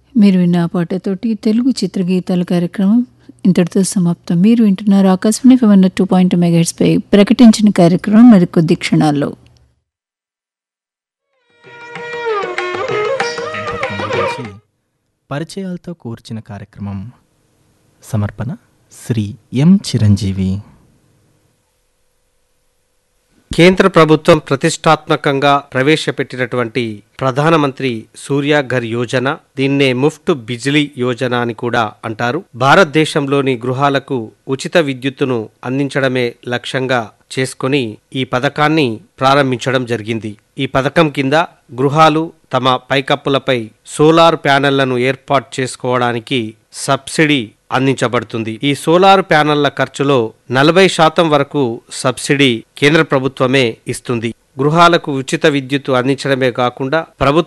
మీరు విన్న ఆ పాటతోటి తెలుగు చిత్రగీతాల కార్యక్రమం ఇంతటితో సమాప్తం మీరు వింటున్నారు ఆకాశవాణి ఫెవెన్ టూ పాయింట్ మెగాహెట్స్ పై ప్రకటించిన కార్యక్రమం మరి కొద్ది క్షణాల్లో గురించి పరిచయాలతో కూర్చిన కార్యక్రమం సమర్పణ శ్రీ ఎం చిరంజీవి కేంద్ర ప్రభుత్వం ప్రతిష్టాత్మకంగా ప్రవేశపెట్టినటువంటి ప్రధానమంత్రి సూర్య ఘర్ యోజన దీన్నే ముఫ్ట్ బిజిలీ యోజన అని కూడా అంటారు భారతదేశంలోని గృహాలకు ఉచిత విద్యుత్తును అందించడమే లక్ష్యంగా చేసుకొని ఈ పథకాన్ని ప్రారంభించడం జరిగింది ఈ పథకం కింద గృహాలు తమ పైకప్పులపై సోలార్ ప్యానెళ్లను ఏర్పాటు చేసుకోవడానికి సబ్సిడీ అందించబడుతుంది ఈ సోలార్ ప్యానెళ్ల ఖర్చులో నలభై శాతం వరకు సబ్సిడీ కేంద్ర ప్రభుత్వమే ఇస్తుంది గృహాలకు ఉచిత విద్యుత్తు అందించడమే కాకుండా ప్రభుత్వ